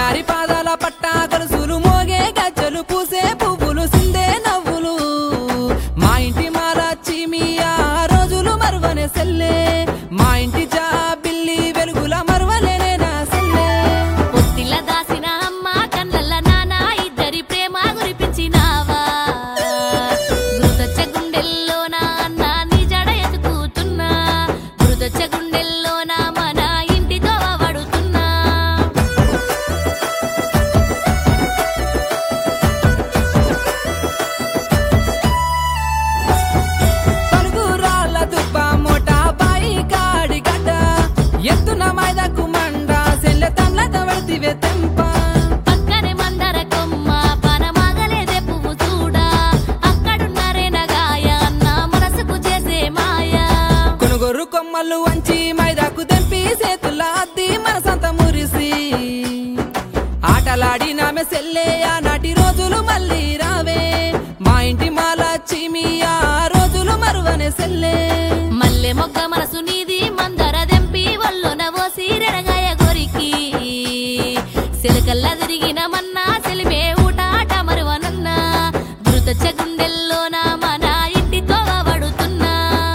చిన్నారి పాదాల పట్ట గొలుసులు మోగే గజ్జలు పూసే పువ్వులు సిందే నవ్వులు మా ఇంటి మాలచ్చి మీ ఆ రోజులు మరువనే సెల్లే మా ఇంటి జా బిల్లి వెలుగుల మరువలేనే నా సెల్లే పొత్తిల దాసిన అమ్మ కళ్ళల్ల నాన్న ఇద్దరి ప్రేమ గురిపించినావా గురుదచ్చ గుండెల్లో నా అన్న నీ జడ ఎతుకుతున్నా గురుదచ్చ గుండెల్లో నా మన ఇంటితో పడుతున్నా పలుగురాళ్ళ దుబ్బ మోట బాయి కాడి గడ్డ ఎత్తున మైదకు మండ సెల్లె తమ్ల తవడితివే తెంప పక్కనే మందర కొమ్మ పనమాగలేదే పువ్వు చూడా అక్కడున్నారే నగాయ అన్న మనసుకు చేసే మాయా కొనుగోరు కొమ్మలు వంచి మైదాకు తెంపి చేతుల అద్ది మనసంత మురిసి ఆటలాడి నామె సెల్లే ఆనాటి రోజులు మళ్ళీ రావే మా ఇంటి మాలచ్చి మీ ఆ రోజులు మరువనే సెల్లే మల్లె మొగ్గ మనసు నీది మందర దెంపి వల్లున ఓసి రెడగాయ గొరికి సిలకల్లా తిరిగిన మన్నా సెలిమే ఊటాట మరువనన్నా గురుతచ్చ గుండెల్లో నా మన ఇంటితో పడుతున్నా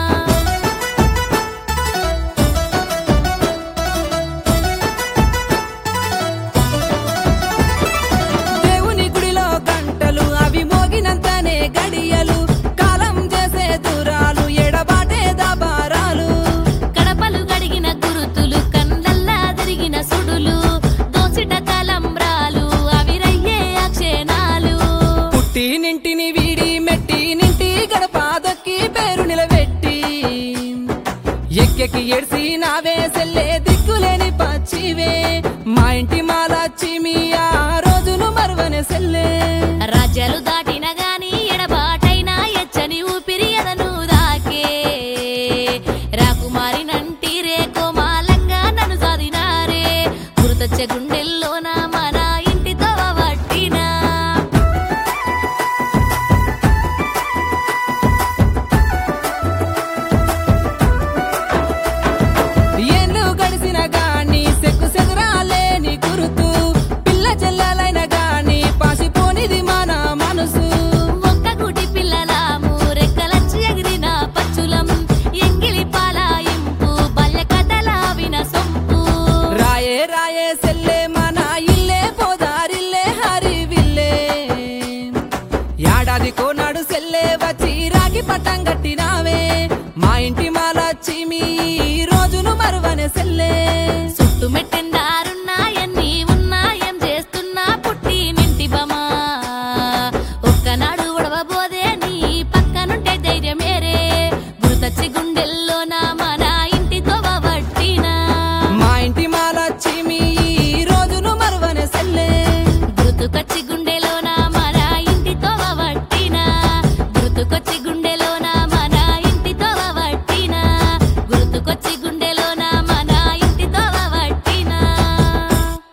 దేవుని గుడిలో గంటలు అవి మోగినంతనే గడియలు కాలం చేసే దూరాలు ఎడబాటే దాబారాలు కడపలు గడిగిన గురుతులు కళ్ళల్లా తిరిగిన సుడులు దోసిట కలంబ్రాలు అవి రయ్యే అక్షేణాలు పుట్టి నింటిని వీడి మెట్టి నింటి గడప దొక్కి పేరు నిలబెట్టి ఎక్కెక్కి ఏడ్సి నావే సెల్లే దిక్కులేని పచ్చివే మా ఇంటి మాలచ్చి మీ ఆ రోజులు మరువనే సెల్లే రాజ్యాలు దాటిన గాని ఎడబాటైనా ఎచ్చని ఊపిరి ఎదను దాకే రాకుమారి నంటి రే కోమాలంగా నన్ను సాధినారే గురుతచ్చ గుండెల్లో నా మన ఇంటితో వట్టినా ఏళ్ళు గడిసిన గాని సెక్కు సెదరాలేని గురుతు పిల్ల చెల్లెలైన గాని పాసిపోనిది మన మనసు ఒక్క గుడి పిల్లలాము రెక్కలచ్చి ఎగిరిన పచ్చులం ఎంగిలి పాలాయింపు బల్య కథల విన సొంపు రాయే రాయే సెల్లే మన ఇల్లే పోదారిల్లే హరివిల్లే ఏడాది కోనాడు సెల్లే వచ్చి రాగి పట్టం కట్టినావే మా ఇంటి మాలచ్చి మీ రోజును మరువనే సెల్లే చుట్టు మెట్టెందారు